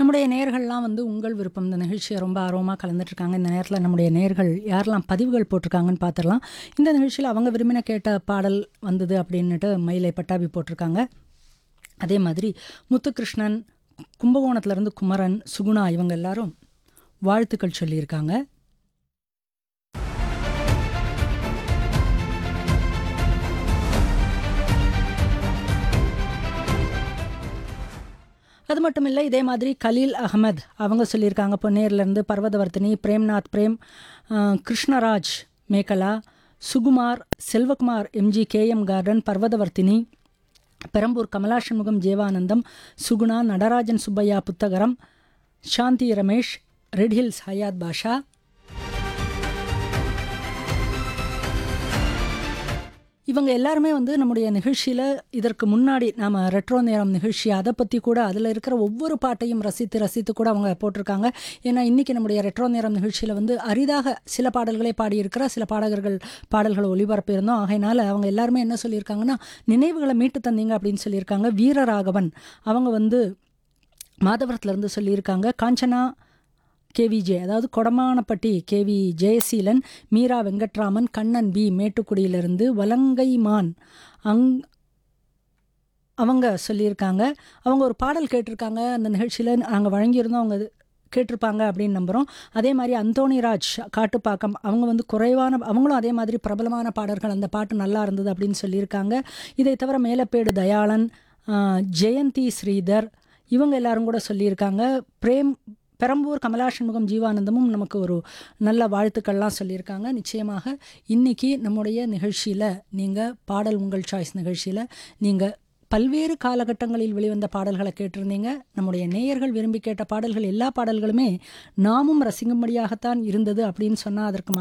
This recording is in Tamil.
நம்முடைய நேயர்கள்லாம் வந்து உங்கள் விருப்பம் இந்த நிகழ்ச்சியை ரொம்ப ஆர்வமாக கலந்துட்டு இருக்காங்க இந்த நேரத்தில் நம்முடைய நேயர்கள் யாரெல்லாம் பதிவுகள் போட்டிருக்காங்கன்னு பார்த்துடலாம் இந்த நிகழ்ச்சியில் அவங்க விரும்பின கேட்ட பாடல் வந்தது அப்படின்னுட்டு மயிலை பட்டாபி போட்டிருக்காங்க அதே மாதிரி முத்துகிருஷ்ணன் கும்பகோணத்துலேருந்து குமரன் சுகுணா இவங்க எல்லாரும் வாழ்த்துக்கள் சொல்லியிருக்காங்க அது மட்டும் இல்லை இதே மாதிரி கலீல் அகமது அவங்க சொல்லியிருக்காங்க பொன்னேர்லேருந்து பர்வதவர்த்தினி பிரேம்நாத் பிரேம் அஹ், Krishnaraj Mekala Sukumar Selvakumar MG KM Garden Parvathavardhini Perambur Kamala Shanmugam Jeevanandam Suguna Natarajan Subbiah Puthagaram Shanthi Ramesh Red Hills Hayath Basha இவங்க எல்லாருமே வந்து நம்முடைய நிகழ்ச்சியில் இதற்கு முன்னாடி நாம் ரெட்ரோ நேரம் நிகழ்ச்சி அதை பற்றி கூட அதில் இருக்கிற ஒவ்வொரு பாட்டையும் ரசித்து ரசித்து கூட அவங்க போட்டிருக்காங்க ஏன்னா இன்றைக்கி நம்முடைய ரெட்ரோ நேரம் நிகழ்ச்சியில் வந்து அரிதாக சில பாடல்களை பாடியிருக்கிற சில பாடகர்கள் பாடல்களை ஒளிபரப்பியிருந்தோம் ஆகையினால அவங்க எல்லாருமே என்ன சொல்லியிருக்காங்கன்னா நினைவுகளை மீட்டு தந்தீங்க அப்படின்னு சொல்லியிருக்காங்க வீரராகவன் அவங்க வந்து மாதவரத்துலேருந்து சொல்லியிருக்காங்க காஞ்சனா கேவிஜே அதாவது கொடமானப்பட்டி கேவி ஜெயசீலன் மீரா வெங்கட்ராமன் கண்ணன் பி மேட்டுக்குடியிலிருந்து வலங்கைமான் அங் அவங்க சொல்லியிருக்காங்க அவங்க ஒரு பாடல் கேட்டிருக்காங்க அந்த நிகழ்ச்சியில் நாங்கள் வழங்கியிருந்தோம் அவங்க இது கேட்டிருப்பாங்க அப்படின்னு நம்புகிறோம் அதே மாதிரி அந்தோணிராஜ் காட்டுப்பாக்கம் அவங்க வந்து குறைவான அவங்களும் அதே மாதிரி பிரபலமான பாடல்கள் அந்த பாட்டு நல்லா இருந்தது அப்படின்னு சொல்லியிருக்காங்க இதை தவிர மேலப்பேடு தயாளன் ஆஹ், ஜெயந்தி ஸ்ரீதர் இவங்க எல்லாரும் கூட சொல்லியிருக்காங்க பிரேம் பெரம்பூர் கமலா சண்முகம் ஜீவானந்தமும் நமக்கு ஒரு நல்ல வாழ்த்துக்கள்லாம் சொல்லியிருக்காங்க நிச்சயமாக இன்னைக்கு நம்முடைய நிகழ்ச்சியில் நீங்கள் பாடல் உங்கள் சாய்ஸ் நிகழ்ச்சியில் நீங்கள் பல்வேறு காலகட்டங்களில் வெளிவந்த பாடல்களை கேட்டிருந்தீங்க நம்முடைய நேயர்கள் விரும்பி கேட்ட பாடல்கள் எல்லா பாடல்களுமே நாமும் ரசிக்கும்படியாகத்தான் இருந்தது அப்படின்னு சொன்னால் அதற்கு